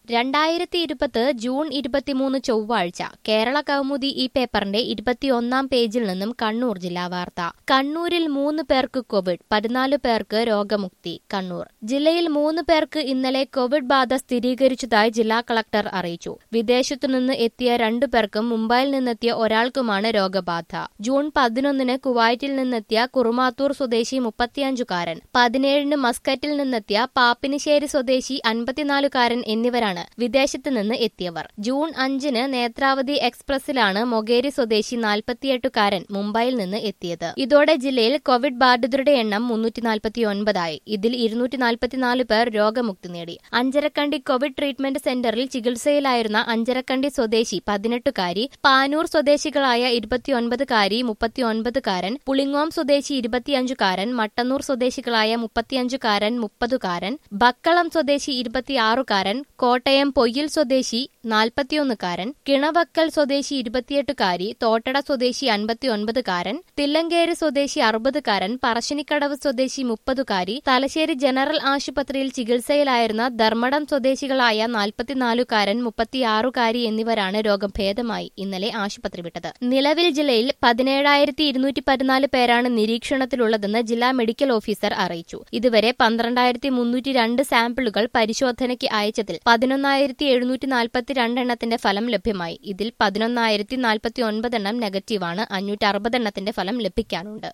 രണ്ടായിരത്തി ഇരുപത് ജൂൺ ഇരുപത്തിമൂന്ന് ചൊവ്വാഴ്ച കേരള കൗമുദി ഈ പേപ്പറിന്റെ ഇരുപത്തിയൊന്നാം പേജിൽ നിന്നും കണ്ണൂർ ജില്ലാ വാർത്ത കണ്ണൂരിൽ മൂന്ന് പേർക്ക് കോവിഡ് പതിനാല് പേർക്ക് രോഗമുക്തി കണ്ണൂർ ജില്ലയിൽ മൂന്ന് പേർക്ക് ഇന്നലെ കോവിഡ് ബാധ സ്ഥിരീകരിച്ചതായി ജില്ലാ കളക്ടർ അറിയിച്ചു വിദേശത്തുനിന്ന് എത്തിയ രണ്ടു പേർക്കും മുംബൈയിൽ നിന്നെത്തിയ ഒരാൾക്കുമാണ് രോഗബാധ ജൂൺ പതിനൊന്നിന് കുവൈറ്റിൽ നിന്നെത്തിയ കുറുമാത്തൂർ സ്വദേശി മുപ്പത്തിയഞ്ചുകാരൻ പതിനേഴിന് മസ്കറ്റിൽ നിന്നെത്തിയ പാപ്പിനിശ്ശേരി സ്വദേശി അൻപത്തിനാലുകാരൻ എന്നിവരാണ് വിദേശത്ത് നിന്ന് എത്തിയവർ ജൂൺ അഞ്ചിന് നേത്രാവതി എക്സ്പ്രസിലാണ് മൊകേരി സ്വദേശി നാൽപ്പത്തിയെട്ടുകാരൻ മുംബൈയിൽ നിന്ന് എത്തിയത് ഇതോടെ ജില്ലയിൽ കോവിഡ് ബാധിതരുടെ എണ്ണം മുന്നൂറ്റി നാൽപ്പത്തിയൊൻപതായി ഇതിൽ ഇരുന്നൂറ്റി നാൽപ്പത്തിനാല് പേർ രോഗമുക്തി നേടി അഞ്ചരക്കണ്ടി കോവിഡ് ട്രീറ്റ്മെന്റ് സെന്ററിൽ ചികിത്സയിലായിരുന്ന അഞ്ചരക്കണ്ടി സ്വദേശി പതിനെട്ടുകാരി പാനൂർ സ്വദേശികളായ ഇരുപത്തിയൊൻപതുകാരി മുപ്പത്തിയൊൻപതുകാരൻ പുളിങ്ങോം സ്വദേശി ഇരുപത്തിയഞ്ചുകാരൻ മട്ടന്നൂർ സ്വദേശികളായ മുപ്പത്തിയഞ്ചുകാരൻ മുപ്പതുകാരൻ ബക്കളം സ്വദേശി ഇരുപത്തിയാറുകാരൻ കോട്ടയം പൊയ്യിൽ സ്വദേശി നാൽപ്പത്തിയൊന്നുകാരൻ കിണവക്കൽ സ്വദേശി ഇരുപത്തിയെട്ടുകാരി തോട്ടട സ്വദേശി അൻപത്തിയൊൻപതുകാരൻ തില്ലങ്കേരി സ്വദേശി അറുപതുകാരൻ പറശ്ശിനിക്കടവ് സ്വദേശി മുപ്പതുകാരി തലശ്ശേരി ജനറൽ ആശുപത്രിയിൽ ചികിത്സയിലായിരുന്ന ധർമ്മടം സ്വദേശികളായ നാൽപ്പത്തിനാലുകാരൻ മുപ്പത്തിയാറുകാരി എന്നിവരാണ് രോഗം ഭേദമായി ഇന്നലെ ആശുപത്രി വിട്ടത് നിലവിൽ ജില്ലയിൽ പതിനേഴായിരത്തി ഇരുന്നൂറ്റി പതിനാല് പേരാണ് നിരീക്ഷണത്തിലുള്ളതെന്ന് ജില്ലാ മെഡിക്കൽ ഓഫീസർ അറിയിച്ചു ഇതുവരെ പന്ത്രണ്ടായിരത്തി മുന്നൂറ്റി രണ്ട് സാമ്പിളുകൾ പരിശോധനയ്ക്ക് അയച്ചതിൽ പതിനൊന്നായിരത്തി എഴുന്നൂറ്റി നാൽപ്പത്തിരണ്ടെണ്ണത്തിന്റെ ഫലം ലഭ്യമായി ഇതിൽ പതിനൊന്നായിരത്തി നാൽപ്പത്തി ഒൻപതെണ്ണം നെഗറ്റീവാണ് അഞ്ഞൂറ്റി അറുപതെണ്ണത്തിന്റെ ഫലം ലഭിക്കാനുണ്ട്